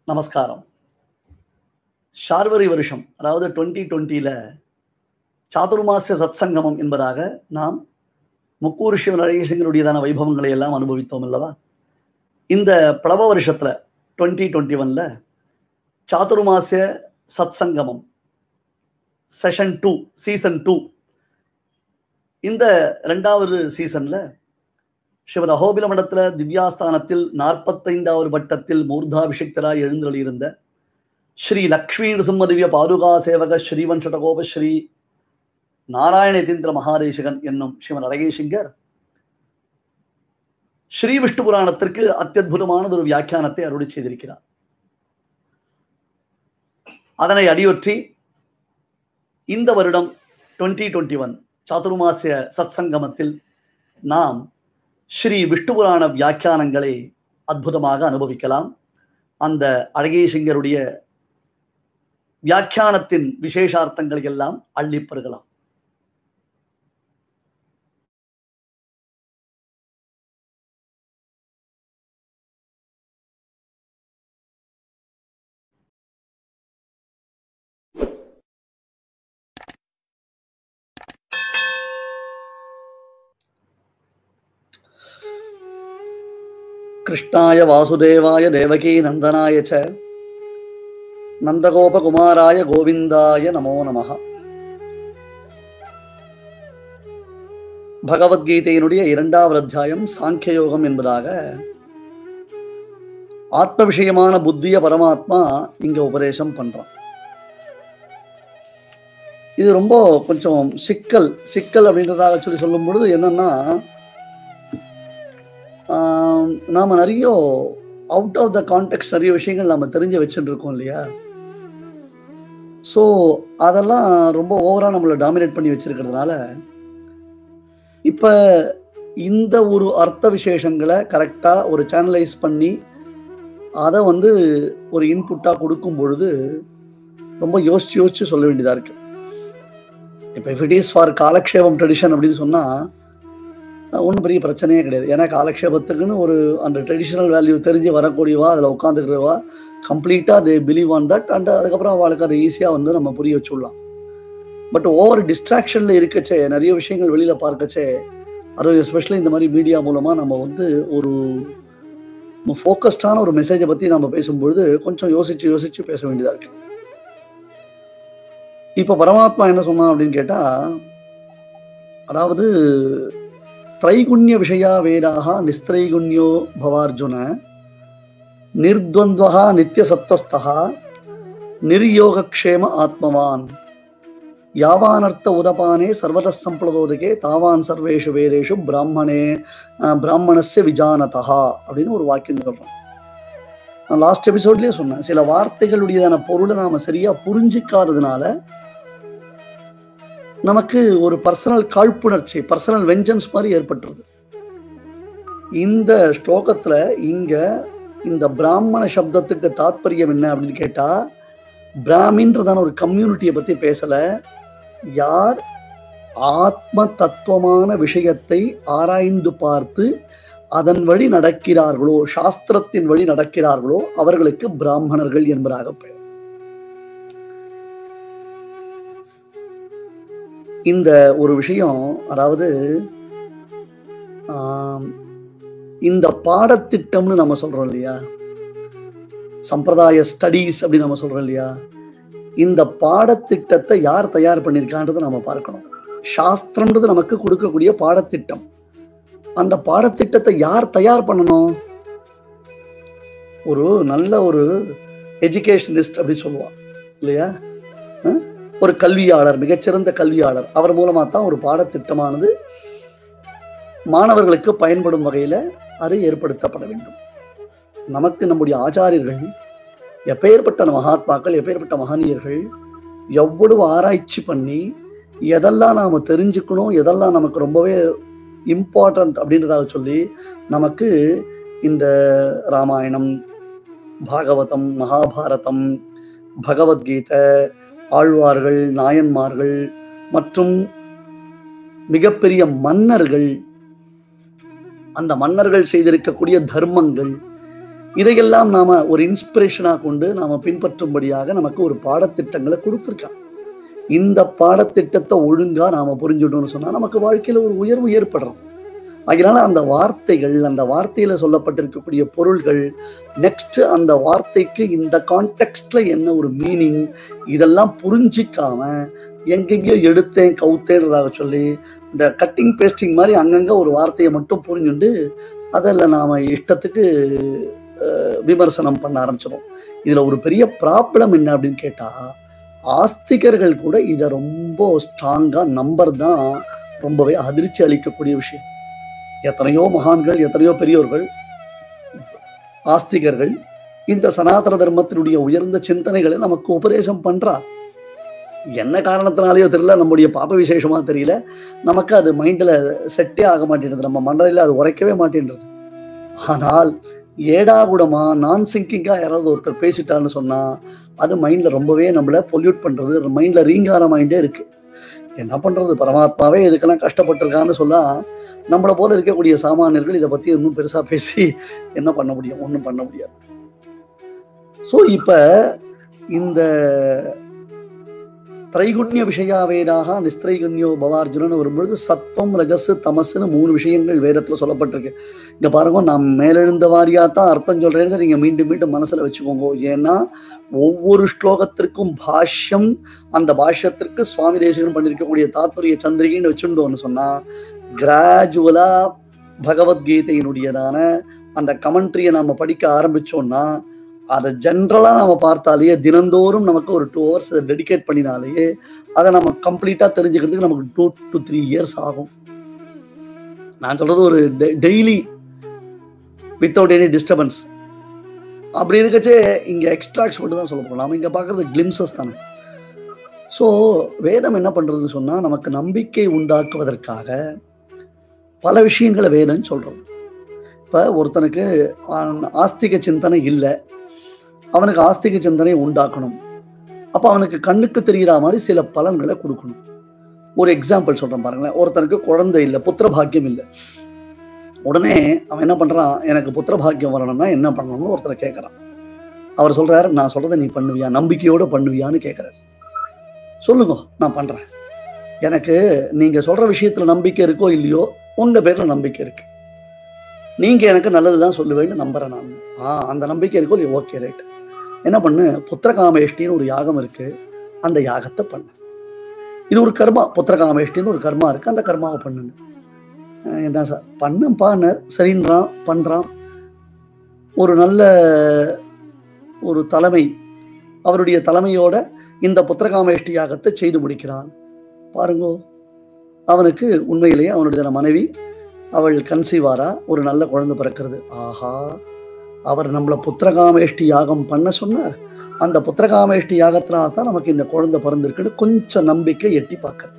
நமஸ்காரம் ஷார்வரி வருஷம் அதாவது டுவெண்ட்டி டுவெண்ட்டியில் சாதுர்மாசிய சத்சங்கமம் என்பதாக நாம் முக்கூர் சிவ நடேசங்களுடையதான வைபவங்களை எல்லாம் அனுபவித்தோம் அல்லவா இந்த பிளவ வருஷத்தில் டுவெண்ட்டி டுவெண்ட்டி ஒனில் சாதுர்மாசிய சத்சங்கமம் செஷன் டூ சீசன் டூ இந்த ரெண்டாவது சீசனில் சிவன் அகோபில மடத்துல திவ்யாஸ்தானத்தில் நாற்பத்தைந்தாவது வட்டத்தில் மூர்தாபிஷிக்தராய் எழுந்தருளியிருந்த ஸ்ரீ லக்ஷ்மி நிருசிம்ம திவ்ய பாதுகா சேவக ஸ்ரீவன் ஷடகோப ஸ்ரீ நாராயணதீந்திர மகாதேசிகன் என்னும் சிவன் அரகேசிங்கர் ஸ்ரீ விஷ்ணு புராணத்திற்கு அத்தியுதமானது ஒரு வியாக்கியானத்தை அருளி செய்திருக்கிறார் அதனை அடியொற்றி இந்த வருடம் டுவெண்ட்டி டுவெண்ட்டி ஒன் சாதுர்மாசிய சத்சங்கமத்தில் நாம் ஸ்ரீ விஷ்ணு புராண வியாக்கியானங்களை அற்புதமாக அனுபவிக்கலாம் அந்த அழகேசிங்கருடைய வியாக்கியானத்தின் விசேஷார்த்தங்களை எல்லாம் அள்ளி பெறுகலாம் கிருஷ்ணாய வாசுதேவாய தேவகி நந்தனாய ச நந்தகோபகுமாராய கோவிந்தாய நமோ நம பகவத்கீதையினுடைய இரண்டாவது அத்தியாயம் சாங்கியயோகம் என்பதாக ஆத்ம விஷயமான புத்திய பரமாத்மா இங்க உபதேசம் பண்றான் இது ரொம்ப கொஞ்சம் சிக்கல் சிக்கல் அப்படின்றதாக சொல்லி சொல்லும் பொழுது என்னன்னா நாம் நிறைய அவுட் ஆஃப் த கான்டெக்ட் நிறைய விஷயங்கள் நம்ம தெரிஞ்சு வச்சுட்டு இருக்கோம் இல்லையா ஸோ அதெல்லாம் ரொம்ப ஓவராக நம்மளை டாமினேட் பண்ணி வச்சிருக்கிறதுனால இப்போ இந்த ஒரு அர்த்த விசேஷங்களை கரெக்டாக ஒரு சேனலைஸ் பண்ணி அதை வந்து ஒரு இன்புட்டாக கொடுக்கும் பொழுது ரொம்ப யோசிச்சு யோசிச்சு சொல்ல வேண்டியதாக இருக்கு இப்போ இஃப் இட் இஸ் ஃபார் காலக்ஷேபம் ட்ரெடிஷன் அப்படின்னு சொன்னால் ஒன்றும் பெரிய பிரச்சனையே கிடையாது ஏன்னா காலக்ஷேபத்துக்குன்னு ஒரு அந்த ட்ரெடிஷ்னல் வேல்யூ தெரிஞ்சு வரக்கூடியவா அதில் உட்காந்துக்கிறவா கம்ப்ளீட்டாக they believe on that and அதுக்கப்புறம் அவளுக்கு அதை ஈஸியாக வந்து நம்ம புரிய வச்சுடலாம் பட் ஓவர் டிஸ்ட்ராக்ஷனில் இருக்கச்சே நிறைய விஷயங்கள் வெளியில் பார்க்கச்சே அதுவும் எஸ்பெஷலி இந்த மாதிரி மீடியா மூலமாக நம்ம வந்து ஒரு ஃபோக்கஸ்டான ஒரு மெசேஜை பற்றி நம்ம பேசும்பொழுது கொஞ்சம் யோசிச்சு யோசிச்சு பேச வேண்டியதாக இருக்கு இப்போ பரமாத்மா என்ன சொன்னான் அப்படின்னு கேட்டால் அதாவது त्रैगुण्य विषया वेदाः निस्त्रैगुण्यो भवार्जुन निर्द्वन्द्वः नित्यसत्त्वस्थः निर्योगक्षेम आत्मवान् यावानर्थ उदपाने सर्वतः सम्प्लदोदके தாவான் சர்வேஷு வேரேஷு பிராமணே பிராமணஸ்ய விஜானதா அப்படின்னு ஒரு வாக்கியம் சொல்றேன் நான் லாஸ்ட் எபிசோட்லயே சொன்னேன் சில வார்த்தைகளுடையதான பொருளை நாம சரியா புரிஞ்சிக்காததுனால நமக்கு ஒரு பர்சனல் காழ்ப்புணர்ச்சி பர்சனல் வெஞ்சன்ஸ் மாதிரி ஏற்பட்டுருது இந்த ஸ்லோகத்துல இங்க இந்த பிராமண சப்தத்துக்கு தாத்பரியம் என்ன அப்படின்னு கேட்டா பிராமின்றதான ஒரு கம்யூனிட்டியை பத்தி பேசல யார் ஆத்ம தத்துவமான விஷயத்தை ஆராய்ந்து பார்த்து அதன் வழி நடக்கிறார்களோ சாஸ்திரத்தின் வழி நடக்கிறார்களோ அவர்களுக்கு பிராமணர்கள் என்பதாக பெயர் இந்த ஒரு விஷயம் அதாவது இந்த பாடத்திட்டம்னு நம்ம சொல்றோம் இல்லையா சம்பிரதாய ஸ்டடீஸ் அப்படின்னு நம்ம சொல்றோம் இல்லையா இந்த பாடத்திட்டத்தை யார் தயார் பண்ணியிருக்கான்றதை நம்ம பார்க்கணும் சாஸ்திரம்ன்றது நமக்கு கொடுக்கக்கூடிய பாடத்திட்டம் அந்த பாடத்திட்டத்தை யார் தயார் பண்ணணும் ஒரு நல்ல ஒரு எஜுகேஷனிஸ்ட் அப்படின்னு சொல்லுவான் இல்லையா ஒரு கல்வியாளர் மிகச்சிறந்த கல்வியாளர் அவர் மூலமாக தான் ஒரு பாடத்திட்டமானது மாணவர்களுக்கு பயன்படும் வகையில் அது ஏற்படுத்தப்பட வேண்டும் நமக்கு நம்முடைய ஆச்சாரியர்கள் எப்பேற்பட்ட மகாத்மாக்கள் எப்பேற்பட்ட மகனியர்கள் எவ்வளவு ஆராய்ச்சி பண்ணி எதெல்லாம் நாம் தெரிஞ்சுக்கணும் எதெல்லாம் நமக்கு ரொம்பவே இம்பார்ட்டன்ட் அப்படின்றதாக சொல்லி நமக்கு இந்த ராமாயணம் பாகவதம் மகாபாரதம் பகவத்கீதை ஆழ்வார்கள் நாயன்மார்கள் மற்றும் மிகப்பெரிய மன்னர்கள் அந்த மன்னர்கள் செய்திருக்கக்கூடிய தர்மங்கள் இதையெல்லாம் நாம ஒரு இன்ஸ்பிரேஷனா கொண்டு நாம பின்பற்றும்படியாக நமக்கு ஒரு பாடத்திட்டங்களை கொடுத்துருக்கான் இந்த பாடத்திட்டத்தை ஒழுங்கா நாம புரிஞ்சுட்டோம்னு சொன்னா நமக்கு வாழ்க்கையில ஒரு உயர்வு ஏற்படுறது அதனால அந்த வார்த்தைகள் அந்த வார்த்தையில சொல்லப்பட்டிருக்கக்கூடிய பொருள்கள் நெக்ஸ்ட் அந்த வார்த்தைக்கு இந்த கான்டெக்ட்ல என்ன ஒரு மீனிங் இதெல்லாம் புரிஞ்சிக்காம எங்கெங்கேயோ எடுத்தேன் கவுத்தேன்றதாக சொல்லி இந்த கட்டிங் பேஸ்டிங் மாதிரி அங்கங்க ஒரு வார்த்தையை மட்டும் புரிஞ்சுண்டு அதில் நாம இஷ்டத்துக்கு அஹ், விமர்சனம் பண்ண ஆரம்பிச்சிடும் இதுல ஒரு பெரிய ப்ராப்ளம் என்ன அப்படின்னு கேட்டா ஆஸ்திகர்கள் கூட இதை ரொம்ப ஸ்ட்ராங்கா நம்பர் தான் ரொம்பவே அதிர்ச்சி அளிக்கக்கூடிய விஷயம் எத்தனையோ மகான்கள் எத்தனையோ பெரியோர்கள் ஆஸ்திகர்கள் இந்த சனாதன தர்மத்தினுடைய உயர்ந்த சிந்தனைகளை நமக்கு உபதேசம் பண்றா என்ன காரணத்தினாலேயோ தெரியல நம்முடைய பாப விசேஷமா தெரியல நமக்கு அது மைண்ட்ல செட்டே ஆக மாட்டேங்குது நம்ம மண்டலையில அது உரைக்கவே மாட்டேன்றது ஆனால் ஏடாகுடமா நான் சிங்கிங்கா யாராவது ஒருத்தர் பேசிட்டான்னு சொன்னா அது மைண்ட்ல ரொம்பவே நம்மள பொல்யூட் பண்றது மைண்ட்ல ரீங்காரமாயிட்டே இருக்கு என்ன பண்றது பரமாத்மாவே இதுக்கெல்லாம் கஷ்டப்பட்டிருக்கான்னு சொல்ல நம்மளை போல இருக்கக்கூடிய சாமானியர்கள் இதை பத்தி இன்னும் பெருசா பேசி என்ன பண்ண முடியும் ஒன்றும் பண்ண முடியாது ஸோ இப்ப இந்த திரைகுண்ய விஷயாவேதாக நிஸ்திரைகுண்யோ பவார்ஜுனன் வரும்பொழுது சத்வம் ரஜஸ் தமஸ்னு மூணு விஷயங்கள் வேதத்துல சொல்லப்பட்டிருக்கு இங்க பாருங்க நான் மேலெழுந்த வாரியா தான் அர்த்தம் சொல்றேன் நீங்க மீண்டும் மீண்டும் மனசுல வச்சுக்கோங்க ஏன்னா ஒவ்வொரு ஸ்லோகத்திற்கும் பாஷ்யம் அந்த பாஷ்யத்திற்கு சுவாமி தேசகன் பண்ணியிருக்கக்கூடிய தாத்பரிய சந்திரிகைன்னு வச்சுட்டோம்னு சொன்னா கிராஜுவலா பகவத்கீதையினுடையதான அந்த கமெண்ட்ரியை நாம படிக்க ஆரம்பிச்சோம்னா அதை ஜென்ரலா நாம பார்த்தாலேயே தினந்தோறும் நமக்கு ஒரு டூ ஹவர்ஸ் டெடிகேட் பண்ணினாலேயே அதை நம்ம கம்ப்ளீட்டா தெரிஞ்சுக்கிறதுக்கு நமக்கு டூ டு த்ரீ இயர்ஸ் ஆகும் நான் சொல்றது ஒரு டெய்லி வித்தவுட் எனி டிஸ்டர்பன்ஸ் அப்படி இருக்கச்சே இங்க எக்ஸ்ட்ராக்ஸ் மட்டும் தான் சொல்ல போகிறோம் நாம இங்க பார்க்கறது கிளிம்சஸ் தானே ஸோ வேதம் என்ன பண்றதுன்னு சொன்னா நமக்கு நம்பிக்கை உண்டாக்குவதற்காக பல விஷயங்களை வேதம் சொல்றது இப்போ ஒருத்தனுக்கு ஆ- ஆஸ்திக சிந்தனை இல்லை அவனுக்கு ஆஸ்திக சிந்தனை உண்டாக்கணும் அப்போ அவனுக்கு கண்ணுக்கு தெரிகிற மாதிரி சில பலன்களை கொடுக்கணும் ஒரு எக்ஸாம்பிள் சொல்றேன் பாருங்களேன் ஒருத்தனுக்கு குழந்தை இல்லை புத்திர பாக்கியம் இல்லை உடனே அவன் என்ன பண்றான் எனக்கு புத்திர பாக்கியம் வரணும்னா என்ன பண்ணணும்னு ஒருத்தரை கேட்கறான் அவர் சொல்றாரு நான் சொல்றதை நீ பண்ணுவியா நம்பிக்கையோட பண்ணுவியான்னு கேட்கறாரு சொல்லுங்க நான் பண்றேன் எனக்கு நீங்க சொல்ற விஷயத்துல நம்பிக்கை இருக்கோ இல்லையோ உங்க பேர்ல நம்பிக்கை இருக்கு நீங்க எனக்கு நல்லதுதான் சொல்லுவேன்னு நம்புறேன் நான் ஆ அந்த நம்பிக்கை இருக்கோ இல்லையோ ஓகே ரைட் என்ன பண்ணு புத்திரகாமேஷ்டின்னு ஒரு யாகம் இருக்கு அந்த யாகத்தை பண்ணு இது ஒரு கர்மா புத்திரகாமேஷ்டின்னு ஒரு கர்மா இருக்கு அந்த கர்மாவை பண்ணுன்னு அஹ் என்ன சார் பண்ணப்பான்னு சரின்றான் பண்றான் ஒரு நல்ல ஒரு தலைமை அவருடைய தலைமையோட இந்த புத்திரகாமேஷ்டி யாகத்தை செய்து முடிக்கிறான் பாருங்கோ அவனுக்கு உண்மையிலேயே அவனுடைய மனைவி அவள் கன்சீவாரா ஒரு நல்ல குழந்தை பிறக்கிறது ஆஹா அவர் நம்மளை புத்திரகாமேஷ்டி யாகம் பண்ண சொன்னார் அந்த புத்திரகாமேஷ்டி யாகத்தினால தான் நமக்கு இந்த குழந்தை பிறந்திருக்குன்னு கொஞ்சம் நம்பிக்கை எட்டி பார்க்கறது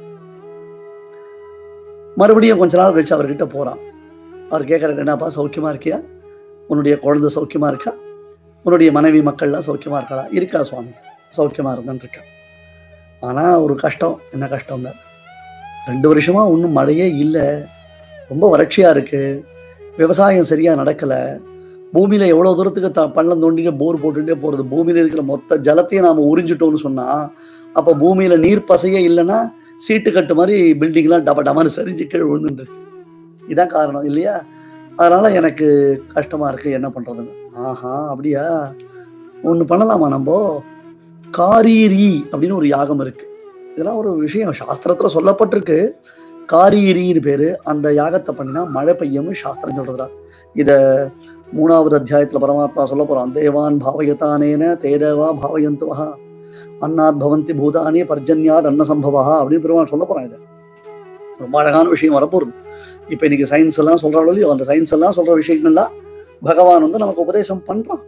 மறுபடியும் கொஞ்ச நாள் கழிச்சு அவர்கிட்ட போறான் அவர் கேட்கறாரு என்னப்பா சௌக்கியமா இருக்கியா உன்னுடைய குழந்தை சௌக்கியமா இருக்கா உன்னுடைய மனைவி மக்கள்லாம் சௌக்கியமா இருக்காளா இருக்கா சுவாமி சௌக்கியமா இருந்துன்னு இருக்கா ஆனா ஒரு கஷ்டம் என்ன கஷ்டம்னா ரெண்டு வருஷமா ஒன்றும் மழையே இல்லை ரொம்ப வறட்சியா இருக்கு விவசாயம் சரியா நடக்கல பூமியில எவ்வளவு தூரத்துக்கு த பள்ளம் தோண்டிட்டு போர் போட்டுட்டே போறது பூமியில இருக்கிற மொத்த ஜலத்தையும் நாம உறிஞ்சிட்டோம்னு சொன்னா அப்ப பூமியில நீர் பசையே இல்லைன்னா சீட்டு கட்டு மாதிரி பில்டிங்லாம் டப டமான்னு சரிஞ்சு கீழே விழுந்துட்டு இருக்கு. இதான் காரணம் இல்லையா அதனால எனக்கு கஷ்டமா இருக்கு என்ன பண்றதுன்னு ஆஹா அப்படியா ஒண்ணு பண்ணலாமா நம்ம காரீரி அப்படின்னு ஒரு யாகம் இருக்கு இதெல்லாம் ஒரு விஷயம் சாஸ்திரத்துல சொல்லப்பட்டிருக்கு காரீரின்னு பேரு அந்த யாகத்தை பண்ணினா மழை பெய்யும்னு சாஸ்திரம் சொல்றதா இத மூணாவது அத்தியாயத்துல பரமாத்மா சொல்ல போறான் தேவான் பாவயதானேன தேதவா பாவயந்துவா அன்னாத் பவந்தி பூதானி பர்ஜன்யாத் அன்ன சம்பவா அப்படின்னு பெருமாள் சொல்ல போறான் இதை ரொம்ப அழகான விஷயம் வரப்போகுது இப்ப இன்னைக்கு சயின்ஸ் எல்லாம் சொல்றாளோ இல்லையோ அந்த சயின்ஸ் எல்லாம் சொல்ற விஷயங்கள்லாம் பகவான் வந்து நமக்கு உபதேசம் பண்றான்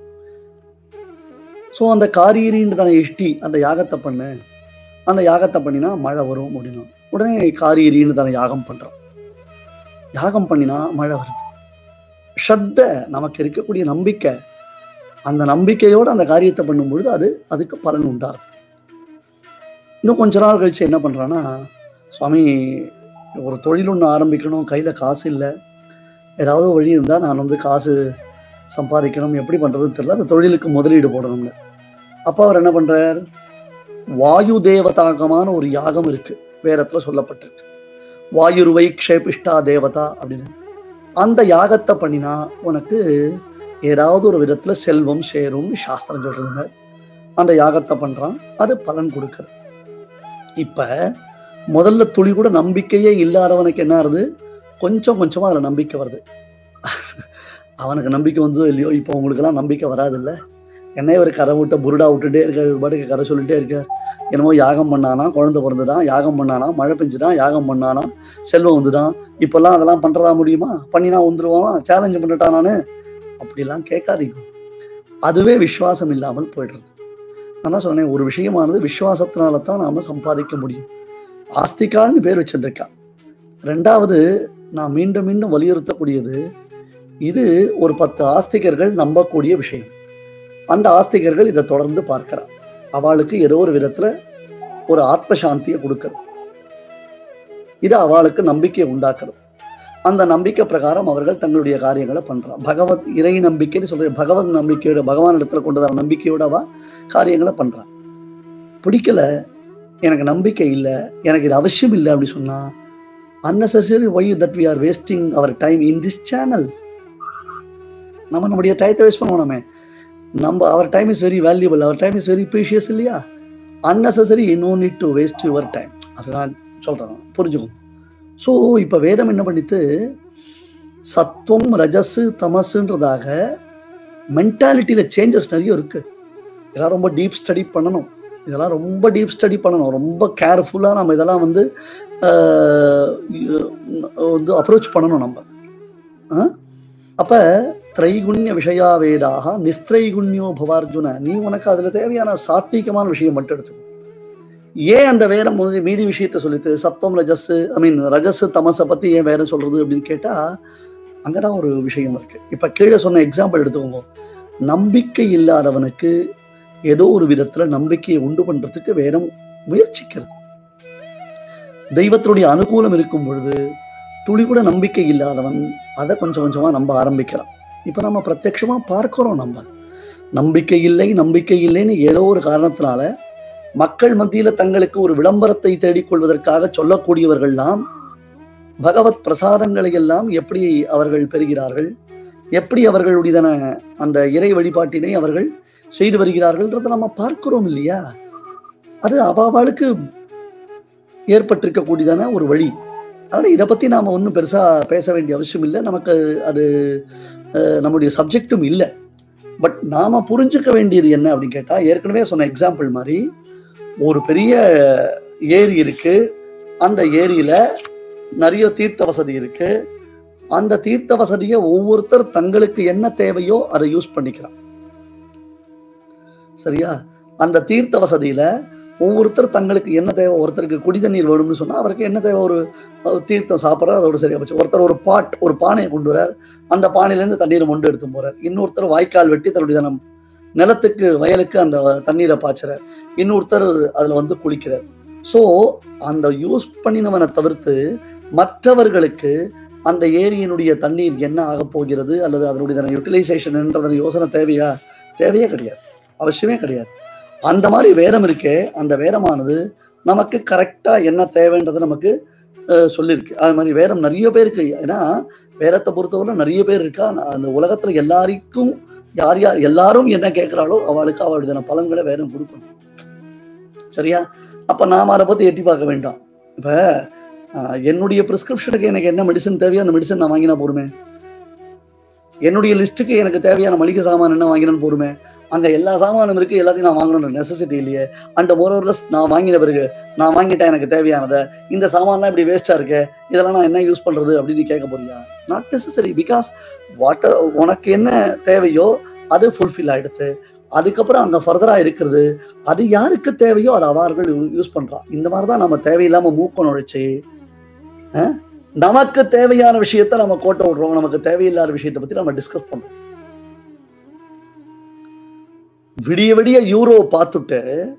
ஸோ அந்த காரீரின்னு தானே இஷ்டி அந்த யாகத்தை பண்ணு அந்த யாகத்தை பண்ணினா மழை வரும் அப்படின்னா உடனே காரீரின்னு தானே யாகம் பண்றோம் யாகம் பண்ணினா மழை வருது ஸ்ரத்த நமக்கு இருக்கக்கூடிய நம்பிக்கை அந்த நம்பிக்கையோட அந்த காரியத்தை பண்ணும் பொழுது அது அதுக்கு பலன் உண்டாருது இன்னும் கொஞ்ச நாள் கழிச்சு என்ன பண்றான்னா சுவாமி ஒரு தொழில் ஒன்று ஆரம்பிக்கணும் கையில் காசு இல்லை ஏதாவது வழி இருந்தால் நான் வந்து காசு சம்பாதிக்கணும் எப்படி பண்றதுன்னு தெரியல அந்த தொழிலுக்கு முதலீடு போடணும்னு அப்ப அவர் என்ன பண்றார் வாயு தேவதாகமான ஒரு யாகம் இருக்கு வேதத்துல சொல்லப்பட்டிருக்கு வாயுருவை க்ஷேபிஷ்டா தேவதா அப்படின்னு அந்த யாகத்தை பண்ணினா உனக்கு ஏதாவது ஒரு விதத்துல செல்வம் சேரும்னு சாஸ்திரம் சொல்றதுங்க அந்த யாகத்தை பண்றான் அது பலன் கொடுக்குறது இப்ப முதல்ல துளி கூட நம்பிக்கையே இல்லாதவனுக்கு என்ன ஆகுது கொஞ்சம் கொஞ்சமா அதுல நம்பிக்கை வருது அவனுக்கு நம்பிக்கை வந்ததோ இல்லையோ இப்போ உங்களுக்கெல்லாம் நம்பிக்கை வராது இல்ல என்ன இவர் கரை விட்ட புருடா விட்டுட்டே இருக்காரு ஒரு பாட்டுக்கு கரை சொல்லிட்டே இருக்கார் என்னமோ யாகம் பண்ணானா குழந்தை பிறந்துதான் யாகம் பண்ணானா மழை பெஞ்சுதான் யாகம் பண்ணானா செல்வம் வந்துதான் இப்பெல்லாம் அதெல்லாம் பண்றதா முடியுமா பண்ணினா வந்துருவானா சேலஞ்சு பண்ணிட்டான் நானு அப்படிலாம் கேட்காதீங்க அதுவே விசுவாசம் இல்லாமல் போயிடுறது நான் தான் சொன்னேன் ஒரு விஷயமானது விசுவாசத்தினால தான் நாம சம்பாதிக்க முடியும் ஆஸ்திகான்னு பேர் வச்சிருக்கா ரெண்டாவது நான் மீண்டும் மீண்டும் வலியுறுத்தக்கூடியது இது ஒரு பத்து ஆஸ்திகர்கள் நம்பக்கூடிய விஷயம் அந்த ஆஸ்திகர்கள் இதை தொடர்ந்து பார்க்கிறார் அவளுக்கு ஏதோ ஒரு விதத்துல ஒரு ஆத்ம சாந்தியை கொடுக்கிறது இது அவளுக்கு நம்பிக்கையை உண்டாக்குறது அந்த நம்பிக்கை பிரகாரம் அவர்கள் தங்களுடைய காரியங்களை பண்றான் பகவத் இறை நம்பிக்கைன்னு சொல்ற பகவத் நம்பிக்கையோட பகவான் இடத்துல கொண்டு வர நம்பிக்கையோட அவ காரியங்களை பண்றான் பிடிக்கல எனக்கு நம்பிக்கை இல்லை எனக்கு இது அவசியம் இல்லை அப்படி சொன்னா unnecessary why that we are wasting our time in this channel நம்ம நம்முடைய டயத்தை வேஸ்ட் பண்ணுவோமே நம்ம our time is very valuable our time is very precious இல்லையா unnecessary no need to waste your time அதுதான் சொல்கிறேன் புரிஞ்சுக்கும் ஸோ இப்போ வேதம் என்ன பண்ணித்து சத்துவம் ரஜஸு தமசுன்றதாக மென்டாலிட்டியில் சேஞ்சஸ் நிறைய இருக்கு இதெல்லாம் ரொம்ப டீப் ஸ்டடி பண்ணணும் இதெல்லாம் ரொம்ப டீப் ஸ்டடி பண்ணணும் ரொம்ப கேர்ஃபுல்லாக நம்ம இதெல்லாம் வந்து ஆஹ், வந்து அப்ரோச் பண்ணணும் நம்ம ஆ? அப்ப திரைகுண்ய விஷயா வேதாக நிஸ்திரைகுண்யோ பவார்ஜுன நீ உனக்கு அதுல தேவையான சாத்வீகமான விஷயம் மட்டும் எடுத்துக்கோ ஏன் அந்த வேரம் வந்து மீதி விஷயத்த சொல்லிட்டு சத்தம் ரஜஸ் ஐ மீன் ரஜஸ் தமசை பத்தி ஏன் வேற சொல்றது அப்படின்னு கேட்டா அங்கதான் ஒரு விஷயம் இருக்கு இப்ப கீழே சொன்ன எக்ஸாம்பிள் எடுத்துக்கோங்க நம்பிக்கை இல்லாதவனுக்கு ஏதோ ஒரு விதத்துல நம்பிக்கையை உண்டு பண்றதுக்கு வேதம் முயற்சிக்கிறது தெய்வத்தினுடைய அனுகூலம் இருக்கும் பொழுது துளி கூட நம்பிக்கை இல்லாதவன் அதை கொஞ்சம் கொஞ்சமா நம்ப ஆரம்பிக்கிறான் இப்ப நம்ம பிரத்யட்சமா பார்க்கிறோம் நம்ம நம்பிக்கை இல்லை நம்பிக்கை இல்லைன்னு ஏதோ ஒரு காரணத்தினால மக்கள் மத்தியில தங்களுக்கு ஒரு விளம்பரத்தை தேடிக்கொள்வதற்காக சொல்லக்கூடியவர்கள்லாம் பகவத் பிரசாதங்களை எல்லாம் எப்படி அவர்கள் பெறுகிறார்கள் எப்படி அவர்களுடையதான அந்த இறை வழிபாட்டினை அவர்கள் செய்து வருகிறார்கள்ன்றதை நம்ம பார்க்கிறோம் இல்லையா அது அவாவாளுக்கு ஏற்பட்டிருக்கக்கூடியதான ஒரு வழி அதனால இதை பத்தி நாம ஒன்றும் பெருசா பேச வேண்டிய அவசியம் இல்லை நமக்கு அது அஹ், நம்முடைய சப்ஜெக்டும் இல்லை பட் நாம புரிஞ்சுக்க வேண்டியது என்ன அப்படின்னு கேட்டா ஏற்கனவே சொன்ன எக்ஸாம்பிள் மாதிரி ஒரு பெரிய ஏரி இருக்கு அந்த ஏரியில நிறைய தீர்த்த வசதி இருக்கு அந்த தீர்த்த வசதியை ஒவ்வொருத்தர் தங்களுக்கு என்ன தேவையோ அதை யூஸ் பண்ணிக்கிறான் சரியா அந்த தீர்த்த வசதியில ஒவ்வொருத்தர் தங்களுக்கு என்ன தேவை ஒருத்தருக்கு குடி தண்ணீர் வேணும்னு சொன்னா அவருக்கு என்ன தேவை ஒரு அஹ், தீர்த்தம் சாப்பிட்றாரு அதோட சரியா போச்சு ஒருத்தர் ஒரு பாட் ஒரு பானையை கொண்டு வரார் அந்த பானையிலேருந்து தண்ணீரை மொண்டு எடுத்து போறார் இன்னொருத்தர் வாய்க்கால் வெட்டி தன்னுடைய தனம் நிலத்துக்கு வயலுக்கு அந்த தண்ணீரை பாய்ச்சுறார் இன்னொருத்தர் அதுல வந்து குளிக்கிறார் ஸோ அந்த யூஸ் பண்ணினவனை தவிர்த்து மற்றவர்களுக்கு அந்த ஏரியினுடைய தண்ணீர் என்ன ஆகப் போகிறது அல்லது அதனுடைய யூட்டிலைசேஷன் என்றதன் யோசனை தேவையா தேவையே கிடையாது அவசியமே கிடையாது அந்த மாதிரி வேதம் இருக்கே அந்த வேதமானது நமக்கு கரெக்டா என்ன தேவைன்றது நமக்கு அஹ், சொல்லியிருக்கு அது மாதிரி வேதம் நிறைய பேருக்கு ஏன்னா வேதத்தை பொறுத்தவரை நிறைய பேர் இருக்கா நான் அந்த உலகத்துல எல்லாருக்கும் யார் யார் எல்லாரும் என்ன கேட்கிறாளோ அவளுக்கு அவளுடைய பலன்களை வேதம் கொடுக்கணும் சரியா அப்ப நாம அதை பத்தி எட்டி பார்க்க வேண்டாம் இப்ப ஆஹ், என்னுடைய பிரிஸ்கிரிப்ஷனுக்கு எனக்கு என்ன மெடிசன் தேவையோ அந்த மெடிசன் நான் வாங்கினா போருமே என்னுடைய லிஸ்ட்டுக்கு எனக்கு தேவையான மளிகை சாமான் என்ன வாங்கினேன்னு போருமே அங்க எல்லா சாமானும் இருக்கு எல்லாத்தையும் நான் வாங்கணும்ன்ற நெசசிட்டி இல்லையே அண்ட் மோரோவர்லஸ் நான் வாங்கின பிறகு நான் வாங்கிட்டேன் எனக்கு தேவையானதை இந்த சாமான்லாம் இப்படி வேஸ்டா இருக்கு இதெல்லாம் நான் என்ன யூஸ் பண்றது அப்படின்னு கேட்க போறியா நாட் நெசசரி பிகாஸ் வாட் உனக்கு என்ன தேவையோ அது ஃபுல்ஃபில் ஆயிடுது அதுக்கப்புறம் அங்க ஃபர்தரா இருக்கிறது அது யாருக்கு தேவையோ அது அவர்கள் யூஸ் பண்றான் இந்த மாதிரி தான் நம்ம தேவையில்லாம மூக்க நுழைச்சு அஹ், நமக்கு தேவையான விஷயத்த நம்ம கோட்டை விடுறோம் நமக்கு தேவையில்லாத விஷயத்தை பத்தி நம்ம டிஸ்கஸ் பண்றோம் விடிய விடிய யூரோ பார்த்துட்டு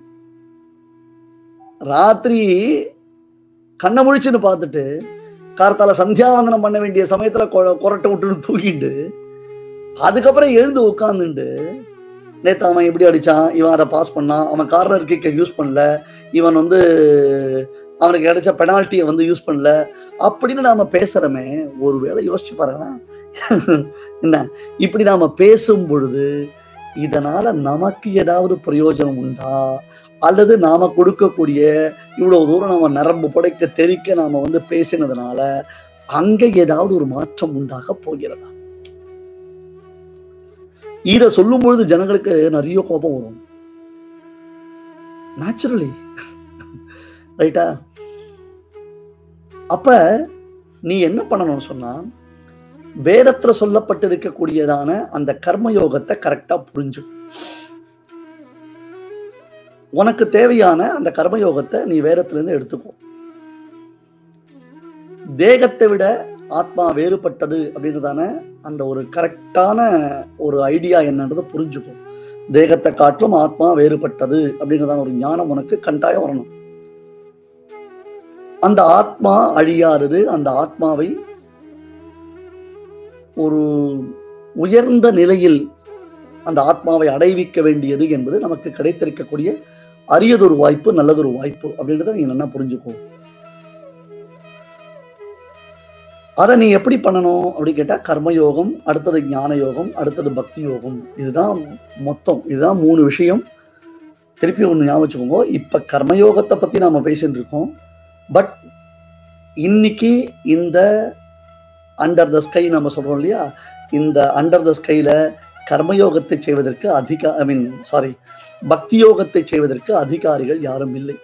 ராத்திரி கண்ணை முழிச்சுன்னு பார்த்துட்டு கார்த்தால சந்தியாவந்தனம் பண்ண வேண்டிய சமயத்துல கொ- கொரட்டை விட்டுன்னு தூக்கிட்டு அதுக்கப்புறம் எழுந்து உட்காந்துட்டு நேத்து அவன் எப்படி அடிச்சான் இவன் அதை பாஸ் பண்ணான் அவன் கார்னர் கிக்க யூஸ் பண்ணல இவன் வந்து அவனுக்கு கிடைச்ச பெனால்ட்டியை வந்து யூஸ் பண்ணல அப்படின்னு நாம பேசுறோமே ஒருவேளை யோசிச்சு பாருங்களேன் என்ன இப்படி நாம பேசும் பொழுது இதனால நமக்கு ஏதாவது பிரயோஜனம் உண்டா அல்லது நாம கொடுக்கக்கூடிய இவ்வளவு தூரம் நாம நரம்பு புடைக்க தெரிக்க நாம வந்து பேசினதுனால அங்க ஏதாவது ஒரு மாற்றம் உண்டாக போகிறதா இத சொல்லும் பொழுது ஜனங்களுக்கு நிறைய கோபம் வரும் நேச்சுரலி ரைட்டா அப்ப நீ என்ன பண்ணணும்னு சொன்னா வேதத்துல சொல்லப்பட்டிருக்கக்கூடியதான அந்த கர்மயோகத்தை கரெக்டா புரிஞ்சு உனக்கு தேவையான அந்த கர்மயோகத்தை நீ வேதத்துல இருந்து எடுத்துக்கோ தேகத்தை விட ஆத்மா வேறுபட்டது அப்படின்றதான அந்த ஒரு கரெக்டான ஒரு ஐடியா என்னன்றது புரிஞ்சுக்கும் தேகத்தை காட்டிலும் ஆத்மா வேறுபட்டது அப்படின்றதான ஒரு ஞானம் உனக்கு கட்டாயம் வரணும் அந்த ஆத்மா அழியாதது அந்த ஆத்மாவை ஒரு உயர்ந்த நிலையில் அந்த ஆத்மாவை அடைவிக்க வேண்டியது என்பது நமக்கு கிடைத்திருக்கக்கூடிய அரியதொரு வாய்ப்பு நல்லதொரு வாய்ப்பு அப்படின்றத நீங்க நல்லா புரிஞ்சுக்கோ அதை நீ எப்படி பண்ணணும் அப்படின்னு கேட்டா கர்மயோகம் அடுத்தது ஞான யோகம் அடுத்தது பக்தி யோகம் இதுதான் மொத்தம் இதுதான் மூணு விஷயம் திருப்பி ஒன்று ஞாபகம் வச்சுக்கோங்க இப்ப கர்மயோகத்தை பத்தி நாம பேசிட்டு இருக்கோம் பட் இன்னைக்கு இந்த அண்டர் த ஸ்கை நம்ம சொல்றோம் இல்லையா இந்த அண்டர் த ஸ்கைல கர்மயோகத்தை செய்வதற்கு அதிக ஐ மீன் சாரி பக்தி யோகத்தை செய்வதற்கு அதிகாரிகள் யாரும் இல்லை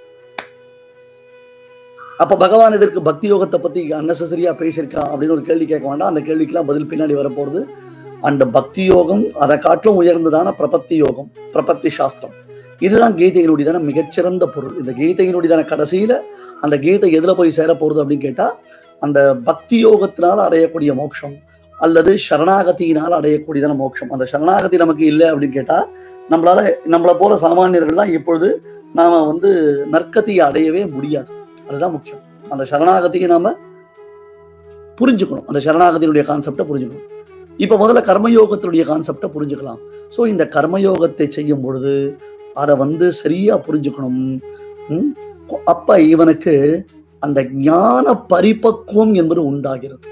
அப்ப பகவான் இதற்கு பக்தி யோகத்தை பத்தி அன்னெசரியா பேசியிருக்கா அப்படின்னு ஒரு கேள்வி கேட்க வேண்டாம் அந்த கேள்விக்கெல்லாம் பதில் பின்னாடி வரப்போகுது அந்த பக்தி யோகம் அதை காட்டிலும் உயர்ந்ததான பிரபத்தி யோகம் பிரபத்தி சாஸ்திரம் இதுதான் கீதையினுடையதான மிகச்சிறந்த பொருள் இந்த கீதையினுடையதான கடைசியில அந்த கீதை எதுல போய் சேர போறது அப்படின்னு கேட்டா அந்த பக்தி யோகத்தினால அடையக்கூடிய மோட்சம் அல்லது சரணாகதியினால் அடையக்கூடியதான மோட்சம் அந்த சரணாகதி நமக்கு இல்லை அப்படின்னு கேட்டா நம்மளால நம்மளை போல சாமானியர்கள் தான் இப்பொழுது நாம வந்து நற்கதியை அடையவே முடியாது அதுதான் முக்கியம் அந்த சரணாகதியை நாம புரிஞ்சுக்கணும் அந்த சரணாகதியினுடைய கான்செப்டை புரிஞ்சுக்கணும் இப்ப முதல்ல கர்மயோகத்தினுடைய கான்செப்டை புரிஞ்சுக்கலாம் ஸோ இந்த கர்மயோகத்தை செய்யும் பொழுது அதை வந்து சரியா புரிஞ்சுக்கணும் ம்? அப்ப இவனுக்கு அந்த ஞான பரிபக்குவம் என்பது உண்டாகிறது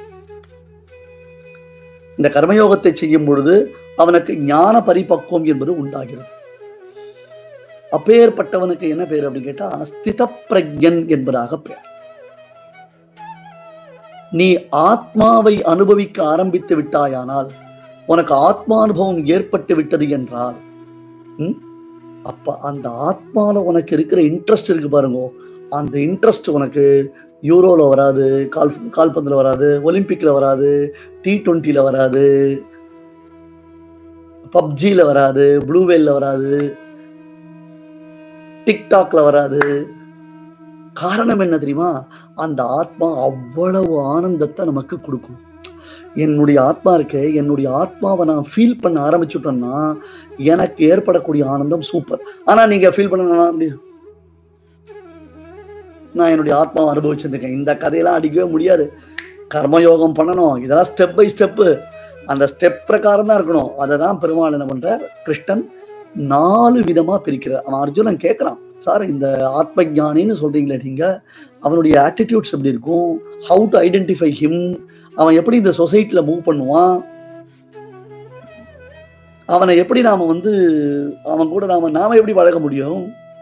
இந்த கர்மயோகத்தை செய்யும் பொழுது அவனுக்கு ஞான பரிபக்குவம் என்பது உண்டாகிறது அப்பேற்பட்டவனுக்கு என்ன பேர் அப்படின்னு கேட்டா ஸ்தித பிரஜன் என்பதாக பேர் நீ ஆத்மாவை அனுபவிக்க ஆரம்பித்து விட்டாயானால் உனக்கு ஆத்மானுபவம் ஏற்பட்டு விட்டது என்றால் ம், அப்ப அந்த ஆத்மால உனக்கு இருக்கிற இன்ட்ரெஸ்ட் இருக்கு பாருங்க அந்த இன்ட்ரெஸ்ட் உனக்கு யூரோல வராது கால் கால்பந்துல வராது ஒலிம்பிக்ல வராது டி டுவெண்ட்டில வராது பப்ஜில வராது ப்ளூவேல்ல வராது டிக்டாக்ல வராது காரணம் என்ன தெரியுமா அந்த ஆத்மா அவ்வளவு ஆனந்தத்தை நமக்கு கொடுக்கும் என்னுடைய ஆத்மா இருக்கு என்னுடைய ஆத்மாவை நான் ஃபீல் பண்ண ஆரம்பிச்சுட்டேன்னா எனக்கு ஏற்படக்கூடிய ஆனந்தம் சூப்பர் ஆனா நீங்க ஃபீல் பண்ண அப்படி நான் என்னுடைய ஆத்மாவை அனுபவிச்சிருக்கேன் இந்த கதையெல்லாம் அடிக்கவே முடியாது கர்மயோகம் பண்ணணும் இதெல்லாம் ஸ்டெப் பை ஸ்டெப்பு அந்த ஸ்டெப் பிரகாரம் தான் இருக்கணும் அதை தான் பெருமாள் என்ன பண்றார் கிருஷ்ணன் நாலு விதமா பிரிக்கிறார் அவன் அர்ஜுனன் கேட்கறான் சார் இந்த ஆத்ம ஞானின்னு சொல்றீங்களே நீங்க அவனுடைய ஆட்டிடியூட்ஸ் எப்படி இருக்கும் ஹவு டு ஐடென்டிஃபை ஹிம் அவன் எப்படி இந்த சொசைட்டில மூவ் பண்ணுவான் அவனை எப்படி நாம வந்து அவன் கூட நாம நாம எப்படி பழக முடியும்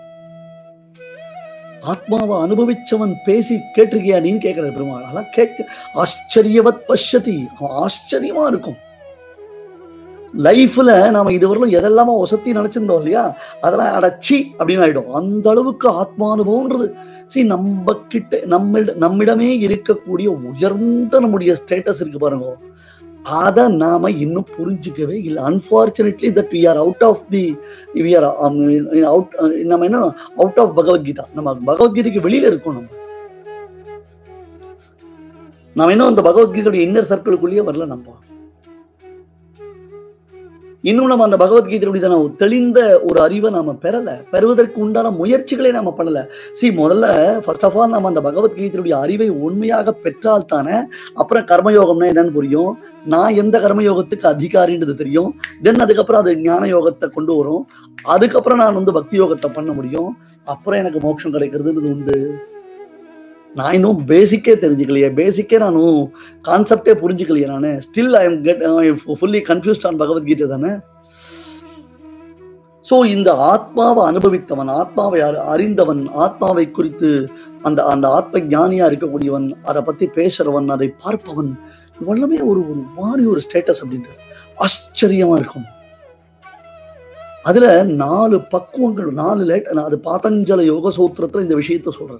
ஆத்மாவை அனுபவிச்சவன் பேசி கேட்டிருக்கியா நீன்னு கேட்கிற பெருமாள் அதெல்லாம் கேட்க ஆச்சரியவத் பஷ்யதி அவன் ஆச்சரியமா இருக்கும் லைஃப்ல நாம இதுவரையிலும் எதெல்லாமோ ஒசத்தி நினைச்சிருந்தோம் இல்லையா அதெல்லாம் அடச்சி அப்படின்னு ஆயிடும் அந்த அளவுக்கு ஆத்மானுபவம்ன்றது சரி நம்ம கிட்ட நம்மிட நம்மிடமே இருக்கக்கூடிய உயர்ந்த நம்முடைய ஸ்டேட்டஸ் இருக்கு பாருங்க அதை நாம இன்னும் புரிஞ்சுக்கவே இல்லை unfortunately that we are out of the we are out நம்ம என்ன அவுட் ஆஃப் பகவத்கீதா நம்ம பகவத்கீதைக்கு வெளியில இருக்கோம் நம்ம நம்ம இன்னும் அந்த பகவத்கீதையுடைய இன்னர் சர்க்கிளுக்குள்ளேயே வரல நம்ம இன்னும் நம்ம அந்த பகவத்கீதையுடைய தெளிந்த ஒரு அறிவை நாம பெறல பெறுவதற்கு உண்டான முயற்சிகளை நாம பண்ணல சி முதல்ல ஃபர்ஸ்ட் ஆஃப் ஆல் நம்ம அந்த பகவத்கீதையுடைய அறிவை உண்மையாக பெற்றால் தானே அப்புறம் கர்மயோகம்னா என்னன்னு புரியும் நான் எந்த கர்மயோகத்துக்கு அதிகாரின்றது தெரியும் தென் அதுக்கப்புறம் அது ஞான யோகத்தை கொண்டு வரும் அதுக்கப்புறம் நான் வந்து பக்தி யோகத்தை பண்ண முடியும் அப்புறம் எனக்கு மோட்சம் கிடைக்கிறதுன்றது உண்டு நான் இன்னும் பேசிக்கே தெரிஞ்சுக்கலையே பேசிக்கே நானும் கான்செப்டே புரிஞ்சுக்கலையே நான் still I am get fully confused on Bhagavadgita தானே ஸோ இந்த ஆத்மாவை அனுபவித்தவன் ஆத்மாவை அறி- அறிந்தவன் ஆத்மாவை குறித்து அந்த அந்த ஆத்ம ஞானியா இருக்கக்கூடியவன் அதை பத்தி பேசுறவன் அதை பார்ப்பவன் எல்லாமே ஒரு ஒரு மாதிரி ஒரு ஸ்டேட்டஸ் அப்படின்றது ஆச்சரியமா இருக்கும் அதுல நாலு பக்குவங்கள் நாலு லேட் அது பாத்தஞ்சல யோக சூத்திரத்துல இந்த விஷயத்த சொல்றேன்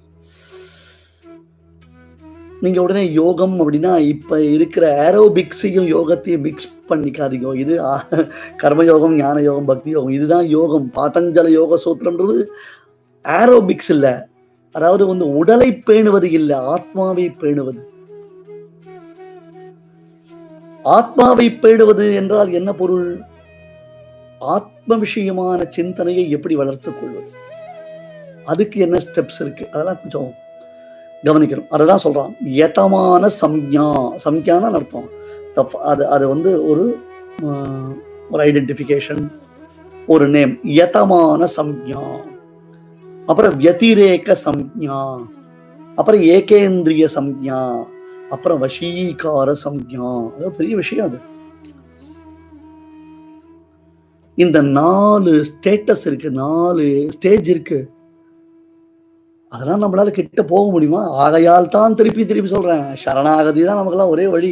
நீங்க உடனே யோகம் அப்படின்னா இப்ப இருக்கிற ஏரோபிக்ஸையும் யோகத்தையும் மிக்ஸ் பண்ணிக்காதீங்க இது ஆ- கர்மயோகம் ஞான யோகம் பக்தி யோகம் இதுதான் யோகம் பாத்தஞ்சல யோக சூத்திரம்ன்றது ஏரோபிக்ஸ் இல்ல அதாவது வந்து உடலை பேணுவது இல்ல ஆத்மாவை பேணுவது ஆத்மாவை பேணுவது என்றால் என்ன பொருள் ஆத்ம விஷயமான சிந்தனையை எப்படி வளர்த்துக் கொள்வது அதுக்கு என்ன ஸ்டெப்ஸ் இருக்கு அதெல்லாம் கொஞ்சம் கவனிக்கணும் அதுதான் சொல்றான் யதமான சம்ஞா சம்ஞான அர்த்தம் The- அது அது வந்து ஒரு ஆஹ், ஒரு ஐடென்டிஃபிகேஷன் ஒரு நேம் யதமான சம்ஞா அப்புறம் வத்திரேக சம்ஞா அப்புறம் ஏகேந்திரிய சம்ஞா அப்புறம் வசீகார சம்ஞா அது பெரிய விஷயம் அது இந்த நாலு ஸ்டேட்டஸ் இருக்கு நாலு ஸ்டேஜ் இருக்கு அதெல்லாம் நம்மளால கிட்ட போக முடியுமா ஆகையால் தான் திருப்பி திருப்பி சொல்றேன் சரணாகதி தான் நமக்கெல்லாம் ஒரே வழி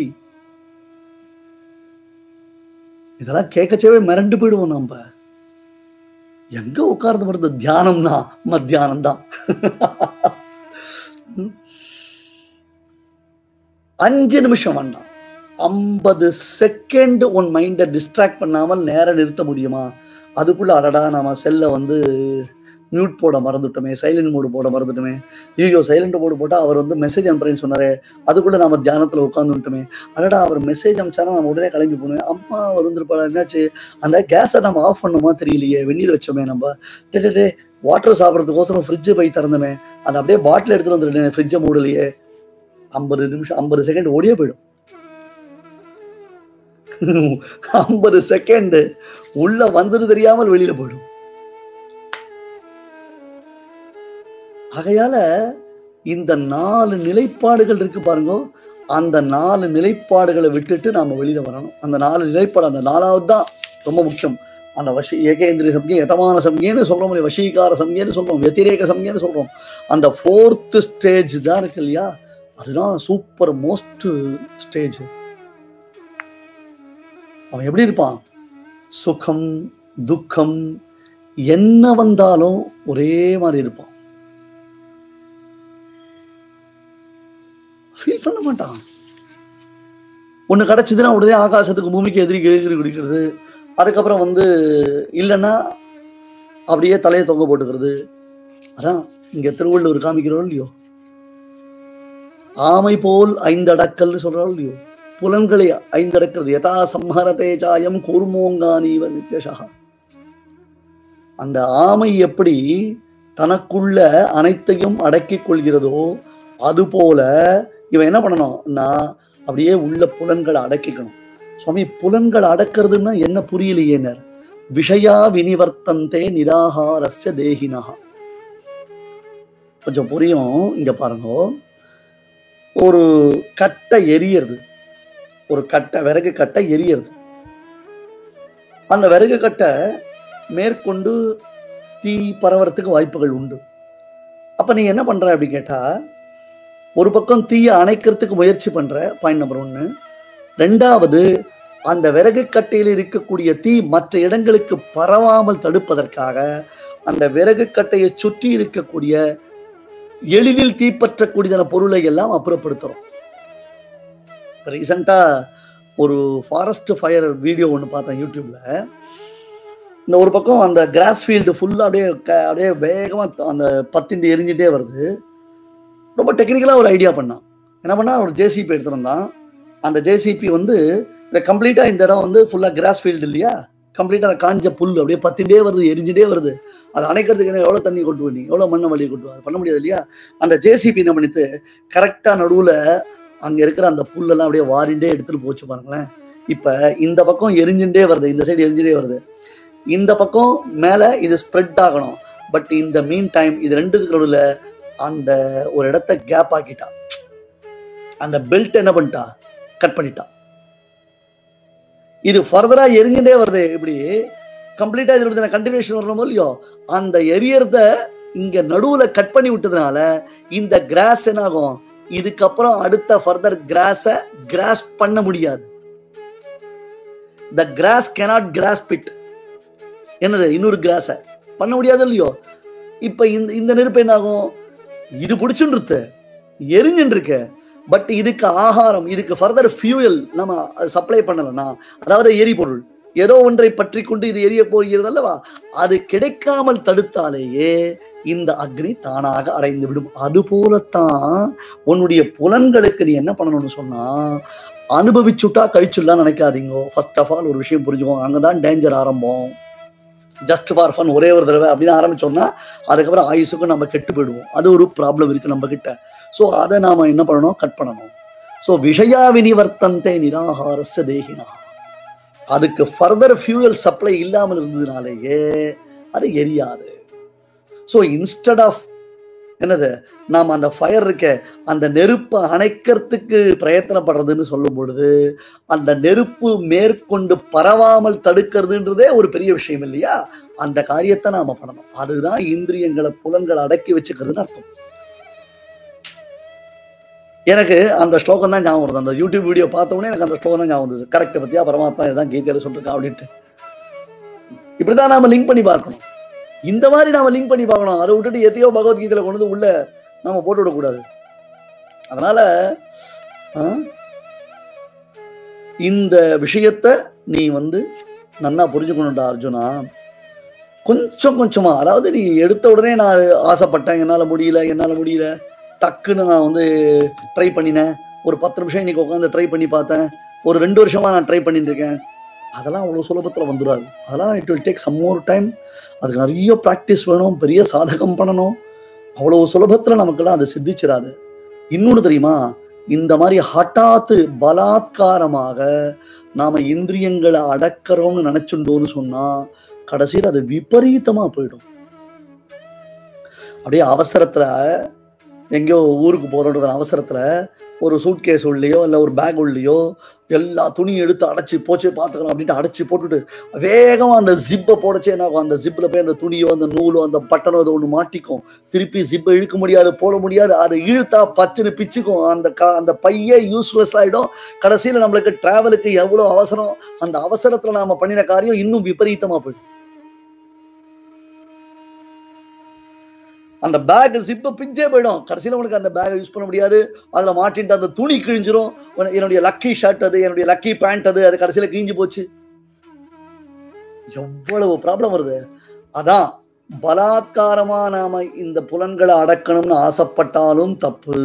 இதெல்லாம் கேட்கச்சவே மிரண்டு போயிடுவோம் நம்ம எங்க உட்கார்ந்து வருது தியானம்னா மத்தியானம் தான் அஞ்சு நிமிஷம் வேண்டாம் ஐம்பது செகண்ட் உன் மைண்டை டிஸ்ட்ராக்ட் பண்ணாமல் நேரம் நிறுத்த முடியுமா அதுக்குள்ள அடடா நாம செல்லை வந்து மியூட் போட மறந்துட்டோமே சைலண்ட் மோடு போட மறந்துட்டோமே ஐயோ சைலண்ட் மோடு போட்டா அவர் வந்து மெசேஜ் அனுப்புறேன்னு சொன்னாரு அதுக்குள்ள நாம தியானத்துல உட்காந்துட்டோமே அடடா அவர் மெசேஜ் அனுப்பிச்சாரா நம்ம உடனே கிளம்பி போனோம் அம்மா வந்துருப்பாடா என்னாச்சு அந்த கேஸை நம்ம ஆஃப் பண்ணுமா தெரியலையே வெந்நீர் வச்சோமே நம்ம டே டே, டே வாட்டர் சாப்பிட்றதுக்கோசரம் ஃப்ரிட்ஜ் போய் திறந்தோமே அதை அப்படியே பாட்டில் எடுத்துட்டு வந்துருக்கேன் ஃப்ரிட்ஜை மூடலையே ஐம்பது நிமிஷம் ஐம்பது செகண்ட் ஓடியே போயிடும் ஐம்பது செகண்ட் உள்ள வந்தது தெரியாமல் வெளியில போயிடும் ஆகையால இந்த நாலு நிலைப்பாடுகள் இருக்கு பாருங்க அந்த நாலு நிலைப்பாடுகளை விட்டுட்டு நாம வெளியில வரணும் அந்த நாலு நிலைப்பாடு அந்த நாலாவது தான் ரொம்ப முக்கியம் அந்த வசி ஏகேந்திரிய சம்யம் யதமான சம்யன்னு சொல்றோம் இல்லையா வசீகார சம்யன்னு சொல்றோம் வெத்திரேக சம்யன்னு சொல்றோம் அந்த ஃபோர்த் ஸ்டேஜ் தான் இருக்கு இல்லையா அதுதான் சூப்பர் மோஸ்ட் ஸ்டேஜ் அவன் எப்படி இருப்பான் சுகம் துக்கம் என்ன வந்தாலும் ஒரே மாதிரி இருப்பான் ஃபீல் பண்ண மாட்டான் ஒண்ணு கிடைச்சதுன்னா உடனே ஆகாசத்துக்கு பூமிக்கு எதிரி எதிரி குடிக்கிறது அதுக்கப்புறம் வந்து இல்லைன்னா அப்படியே தலையை தொங்க போட்டுக்கிறது அதான் இங்க திருவள்ளுவர் காமிக்கிறோம் இல்லையோ ஆமை போல் ஐந்தடக்கல்னு சொல்றாள் இல்லையோ புலன்களை ஐந்தடக்கிறது யதா சம்ஹரதே சாயம் கூர்மோங்கானீவ நித்யஷா அந்த ஆமை எப்படி தனக்குள்ள அனைத்தையும் அடக்கிக் கொள்கிறதோ அதுபோல இவன் என்ன பண்ணணும்னா அப்படியே உள்ள புலன்களை அடக்கிக்கணும் சுவாமி புலன்களை அடக்கிறதுன்னா என்ன புரியலையேனர் விஷயா வினிவர்த்தந்தே நிராகாரஸ்ய தேகினா கொஞ்சம் புரியும் இங்க பாருங்க ஒரு கட்டை எரியறது ஒரு கட்டை விறகு கட்டை எரியறது அந்த விறகு கட்டை மேற்கொண்டு தீ பரவறதுக்கு வாய்ப்புகள் உண்டு அப்ப நீ என்ன பண்ற அப்படி கேட்டா ஒரு பக்கம் தீயை அணைக்கிறதுக்கு முயற்சி பண்ற பாயிண்ட் நம்பர் ஒன்னு ரெண்டாவது அந்த விறகு கட்டையில் இருக்கக்கூடிய தீ மற்ற இடங்களுக்கு பரவாமல் தடுப்பதற்காக அந்த விறகு கட்டையை சுற்றி இருக்கக்கூடிய எளிதில் தீப்பற்றக்கூடியதான பொருளை எல்லாம் அப்புறப்படுத்துறோம் ரீசெண்டா ஒரு ஃபாரஸ்ட் ஃபயர் வீடியோ ஒன்று பார்த்தேன் யூடியூப்ல இந்த ஒரு பக்கம் அந்த கிராஸ் ஃபீல்டு ஃபுல்லாக அப்படியே க- அப்படியே வேகமாக அந்த பத்திண்டு எரிஞ்சிட்டே வருது ரொம்ப டெக்னிக்கலாக ஒரு ஐடியா பண்ணான் என்ன பண்ணா ஒரு ஜேசிபி எடுத்துட்டு வந்தான் அந்த ஜேசிபி வந்து கம்ப்ளீட்டாக இந்த இடம் வந்து ஃபுல்லாக கிராஸ் ஃபீல்டு இல்லையா கம்ப்ளீட்டா காஞ்ச புல் அப்படியே பத்திண்டே வருது எரிஞ்சுட்டே வருது அது அணைக்கிறதுக்கு என்ன எவ்வளவு தண்ணி கொண்டு பண்ணி எவ்வளவு மண்ணை வழி கொண்டு வா? அது பண்ண முடியாது இல்லையா அந்த ஜேசிபி என்ன பண்ணிட்டு கரெக்டா நடுவுல அங்க இருக்கிற அந்த புல்லெல்லாம் அப்படியே வாரிண்டே எடுத்துட்டு போச்சு பாருங்களேன் இப்ப இந்த பக்கம் எரிஞ்சுட்டே வருது இந்த சைடு எரிஞ்சுட்டே வருது இந்த பக்கம் மேல இது ஸ்ப்ரெட் ஆகணும் பட் இந்த மீன் டைம் இது ரெண்டுக்கு நடுவுல அந்த ஒரு இடத்த கேப் ஆக்கிட்டா அந்த பெல்ட் என்ன பண்ணிட்டா கட் பண்ணிட்டா இது ஃபர்தரா எரிஞ்சுட்டே வருது இப்படி கம்ப்ளீட்டா இதோட கண்டினியூஷன் வரணும் இல்லையோ அந்த எரியறத இங்க நடுவுல கட் பண்ணி விட்டதுனால இந்த கிராஸ் என்ன ஆகும் இதுக்கப்புறம் அடுத்த ஃபர்தர் கிராஸ கிராஸ் பண்ண முடியாது த கிராஸ் cannot grasp it என்னது இன்னொரு கிராஸ பண்ண முடியாது இல்லையோ இப்ப இந்த இந்த நெருப்பு என்ன ஆகும் இது பிடிச்சுன்னு இருக்கு எரிஞ்சுன்னு இருக்கு பட் இதுக்கு ஆகாரம் இதுக்கு ஃபர்தர் ஃபியூயல் நம்ம சப்ளை பண்ணலன்னா அதாவது எரிபொருள் ஏதோ ஒன்றை பற்றி கொண்டு இது எரிய போகிறது அல்லவா அது கிடைக்காமல் தடுத்தாலேயே இந்த அக்னி தானாக அடைந்து விடும் அது போலத்தான் உன்னுடைய புலன்களுக்கு நீ என்ன பண்ணணும்னு சொன்னா அனுபவிச்சுட்டா கழிச்சுடலாம் நினைக்காதீங்க ஃபர்ஸ்ட் ஆஃப் ஆல் ஒரு விஷயம் புரிஞ்சுக்கோங்க அங்கதான் டேஞ்சர் ஆரம்பம் ஜஸ்ட் ஃபார் ஃபன் ஒரே ஒரு தடவை அப்படின்னு ஆரம்பிச்சோம்னா அதுக்கப்புறம் ஆயுசுக்கும் நம்ம கெட்டு போயிடுவோம் அது ஒரு ப்ராப்ளம் இருக்கு நம்ம கிட்ட ஸோ அதை நாம என்ன பண்ணணும் கட் பண்ணணும் ஸோ விஷயா வினிவர்த்தந்தே நிராகாரஸ்ய தேகினா அதுக்கு ஃபர்தர் ஃபியூயல் சப்ளை இல்லாமல் இருந்ததுனாலேயே அது எரியாது ஸோ இன்ஸ்டட் ஆஃப் என்னது நாம் அந்த ஃபயர் இருக்க அந்த நெருப்பை அணைக்கிறதுக்கு பிரயத்தனப்படுறதுன்னு சொல்லும் பொழுது அந்த நெருப்பு மேற்கொண்டு பரவாமல் தடுக்கிறதுன்றதே ஒரு பெரிய விஷயம் இல்லையா அந்த காரியத்தை நாம பண்ணணும் அதுதான் இந்திரியங்களை புலன்களை அடக்கி வச்சுக்கிறதுன்னு அர்த்தம் எனக்கு அந்த ஸ்லோகம் தான் ஞாபகம் வருது அந்த யூடியூப் வீடியோ பார்த்த உடனே எனக்கு அந்த ஸ்லோகம் தான் ஞாபகம் வந்தது கரெக்ட் பத்தியா பரமாத்மா இதுதான் கீதையில சொல்லிருக்கா அப்படின்ட்டு இப்படிதான் நாம லிங்க் பண்ணி பார்க்கணும் இந்த மாதிரி நாம லிங்க் பண்ணி பார்க்கணும் அதை விட்டுட்டு எதையோ பகவத்கீதையில கொண்டு வந்து உள்ள நாம போட்டு விடக்கூடாது அதனால ஆ, இந்த விஷயத்த நீ வந்து நன்னா புரிஞ்சுக்கணும்டா அர்ஜுனா கொஞ்சம் கொஞ்சமா அதாவது நீ எடுத்த உடனே நான் ஆசைப்பட்டேன் என்னால முடியல என்னால முடியல டக்குன்னு நான் வந்து ட்ரை பண்ணினேன் ஒரு பத்து நிமிஷம் இன்னைக்கு உட்காந்து ட்ரை பண்ணி பார்த்தேன் ஒரு ரெண்டு வருஷமா நான் ட்ரை பண்ணிட்டு இருக்கேன் அதெல்லாம் அவ்வளோ சுலபத்தில் வந்துடாது அதெல்லாம் it will take some more time அதுக்கு நிறைய ப்ராக்டிஸ் வேணும் பெரிய சாதகம் பண்ணணும் அவ்வளோ சுலபத்தில் நமக்கெல்லாம் அது சித்திச்சிடாது இன்னொன்று தெரியுமா இந்த மாதிரி ஹட்டாத்து பலாத்காரமாக நாம இந்திரியங்களை அடக்கிறோம்னு நினைச்சுட்டோம்னு சொன்னா கடைசியில் அது விபரீதமா போயிடும் அப்படியே அவசரத்துல எங்கேயோ ஊருக்கு போறோன்ற அவசரத்துல ஒரு சூட் கேஸ் உள்ளேயோ இல்லை ஒரு பேக் உள்ளேயோ எல்லா துணியும் எடுத்து அடைச்சி போச்சு பார்த்துக்கலாம் அப்படின்ட்டு அடைச்சி போட்டுட்டு வேகமாக அந்த ஜிப்பை போடச்சே என்ன ஆகும் அந்த ஜிப்பில் போய் அந்த துணியோ அந்த நூலோ அந்த பட்டனோ அது ஒன்று மாட்டிக்கும் திருப்பி ஜிப்பை இழுக்க முடியாது போட முடியாது அதை இழுத்தா பச்சுன்னு பிச்சுக்கும் அந்த க அந்த பையே யூஸ்லெஸ் ஆகிடும் கடைசியில் நம்மளுக்கு டிராவலுக்கு எவ்வளோ அவசரம் அந்த அவசரத்தில் நாம பண்ணின காரியம் இன்னும் விபரீதமாக போயிடும் அந்த பேக் ஜிப்பை பிஞ்சே போயிடும் கடைசியில் உனக்கு அந்த பேக்கை யூஸ் பண்ண முடியாது அதில் மாட்டிட்டு அந்த துணி கிழிஞ்சிரும் உன- என்னுடைய லக்கி ஷர்ட் அது என்னுடைய லக்கி பேண்ட் அது அது கடைசியில் கிழிஞ்சு போச்சு எவ்வளவு ப்ராப்ளம் வருது அதான் பலாத்காரமா நாம இந்த புலன்களை அடக்கணும்னு ஆசைப்பட்டாலும் தப்பு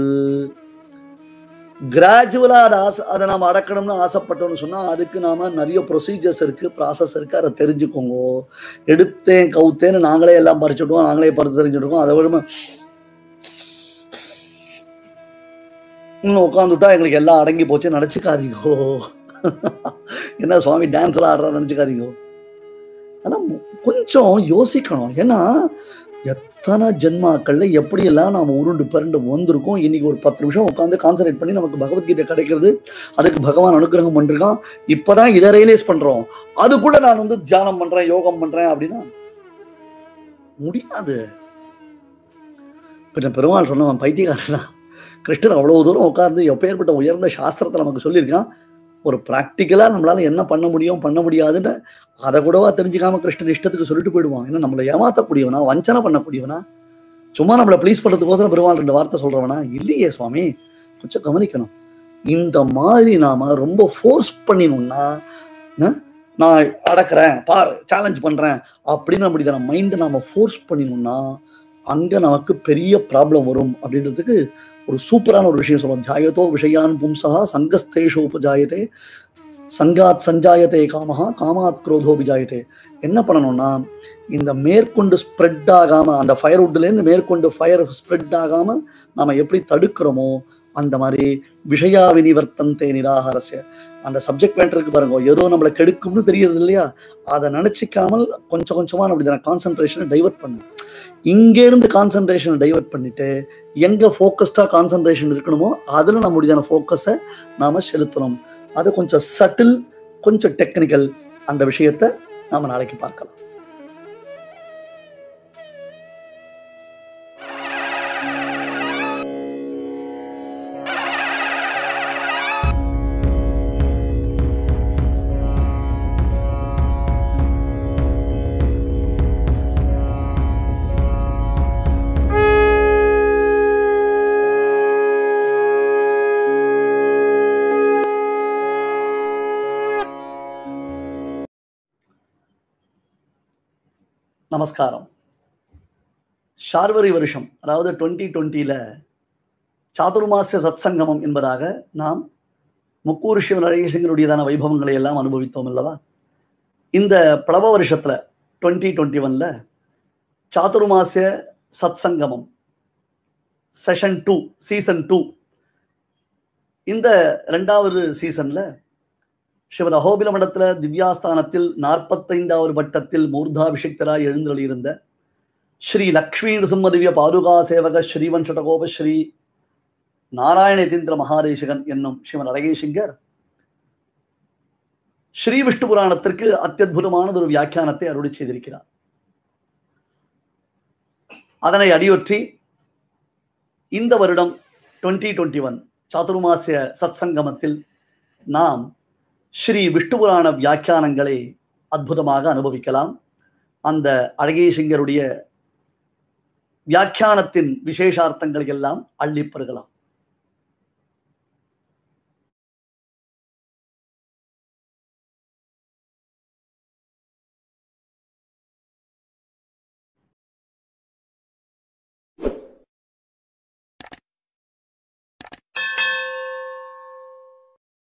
கிராஜுவலா அதை ஆசை அதை நாம அடக்கணும்னு ஆசைப்பட்டோம்னு சொன்னா அதுக்கு நாம நிறைய ப்ரொசீஜர்ஸ் இருக்கு ப்ராசஸ் இருக்கு அதை தெரிஞ்சுக்கோங்க எடுத்தேன் கவுத்தேன்னு நாங்களே எல்லாம் பறிச்சுடுவோம் நாங்களே பறித்து தெரிஞ்சுடுவோம் அதை விட இன்னும் உட்காந்துட்டா எங்களுக்கு எல்லாம் அடங்கி போச்சு நினச்சிக்காதீங்கோ என்ன சுவாமி டான்ஸ் எல்லாம் ஆடுறா நினச்சிக்காதீங்கோ ஆனால் கொஞ்சம் யோசிக்கணும் ஏன்னா எத்தனை ஜென்மாக்கள்ல எப்படியெல்லாம் நாம் உருண்டு பிறண்டு வந்திருக்கோம் இன்னைக்கு ஒரு பத்து நிமிஷம் உட்காந்து கான்சன்ட்ரேட் பண்ணி நமக்கு பகவத்கீதை கிடைக்கிறது அதுக்கு பகவான் அனுகிரகம் பண்ணிருக்கான் இப்பதான் இதை ரியலைஸ் பண்றோம் அதுக்குள்ள நான் வந்து தியானம் பண்றேன் யோகம் பண்றேன் அப்படின்னா முடியாது பின்ன பெருமாள் சொன்னவன் பைத்தியக்காரன் தான் கிருஷ்ணன் அவ்வளவு தூரம் உட்கார்ந்து எப்பேற்பட்ட உயர்ந்த சாஸ்திரத்தை நமக்கு சொல்லியிருக்கான் ஒரு ப்ராக்டிக்கலா நம்மளால என்ன பண்ண முடியும் பண்ண முடியாதுன்னு அதை கூடவா தெரிஞ்சுக்காம கிருஷ்ணன் இஷ்டத்துக்கு சொல்லிட்டு போயிடுவான் ஏன்னா நம்மளை ஏமாத்தக்கூடியவனா வஞ்சனை பண்ணக்கூடியவனா சும்மா நம்மளை ப்ளீஸ் பண்ணுறதுக்கோசரம் பெருமாள் ரெண்டு வார்த்தை சொல்றவனா இல்லையே சுவாமி கொஞ்சம் கவனிக்கணும் இந்த மாதிரி நாம ரொம்ப ஃபோர்ஸ் பண்ணினோம்னா ந- நான் அடக்குறேன் பார் சேலஞ்ச் பண்றேன் அப்படின்னு நம்முடைய மைண்டை நாம ஃபோர்ஸ் பண்ணினோம்னா அங்க நமக்கு பெரிய ப்ராப்ளம் வரும் அப்படின்றதுக்கு ஒரு சூப்பரான ஒரு விஷயம் சொல்லுவோம் தியாயத்தோ விஷயான் பும்சா சங்கஸ்தேஷோ உபஜாயதே சங்காத் சஞ்சாயத்தே காமஹா காமாத் குரோதோ விஜாயத்தே என்ன பண்ணணும்னா இந்த மேற்கொண்டு ஸ்ப்ரெட் ஆகாம அந்த ஃபயர்வுட்லேருந்து மேற்கொண்டு ஃபயர் ஸ்ப்ரெட் ஆகாம நாம எப்படி தடுக்கிறோமோ அந்த மாதிரி விஷயா வினிவர்த்தந்தே நிராகாரஸ்ய அந்த சப்ஜெக்ட் மேட்டர் இருக்கு பாருங்க ஏதோ நம்மளை கெடுக்கும்னு தெரியறது இல்லையா அதை நினைச்சிக்காமல் கொஞ்சம் கொஞ்சமா நம்மளுடைய கான்சென்ட்ரேஷனை டைவர்ட் பண்ணும் இங்கே இருந்து கான்சென்ட்ரேஷனை டைவர்ட் பண்ணிட்டு எங்க ஃபோக்கஸ்டா கான்சென்ட்ரேஷன் இருக்கணுமோ அதுல நம்மளுடைய ஃபோக்கஸை நாம செலுத்தணும் அது கொஞ்சம் சட்டில் கொஞ்சம் டெக்னிக்கல் அந்த விஷயத்தை நாம நாளைக்கு பார்க்கலாம் நமஸ்காரம் ஷார்வரி வருஷம் அதாவது டுவெண்ட்டி டுவெண்ட்டியில் சாதுர்மாசிய சத்சங்கமம் என்பதாக நாம் முக்கூர் சிவன் அழகேசங்களுடையதான வைபவங்களை எல்லாம் அனுபவித்தோம் அல்லவா இந்த பிளவ வருஷத்தில் டுவெண்ட்டி டுவெண்ட்டி ஒன்ல சாதுர்மாசிய சத்சங்கமம் செஷன் டூ சீசன் டூ இந்த ரெண்டாவது சீசன்ல சிவன் அகோபில மடத்துல திவ்யாஸ்தானத்தில் நாற்பத்தைந்தாவது வட்டத்தில் மூர்தாபிஷிக்தராய் எழுந்தருளியிருந்த ஸ்ரீ லக்ஷ்மி நிருசிம்ம திவ்ய பாதுகா சேவக ஸ்ரீவன் சடகோப ஸ்ரீ நாராயண யதீந்திர மகாதேசிகன் என்னும் சிவன் அரகேசிங்கர் ஸ்ரீ விஷ்ணு புராணத்திற்கு அத்தியுதமானது ஒரு வியாக்கியானத்தை அருளி செய்திருக்கிறார் அதனை அடியொற்றி இந்த வருடம் டுவெண்ட்டி டுவெண்ட்டி ஒன் சாதுர்மாசிய சத்சங்கமத்தில் நாம் ஸ்ரீ விஷ்ணு புராண வியாக்கியானங்களை அற்புதமாக அனுபவிக்கலாம் அந்த அழகேசிங்கருடைய வியாக்கியானத்தின் விசேஷார்த்தங்களை எல்லாம் அள்ளி பெறுகலாம்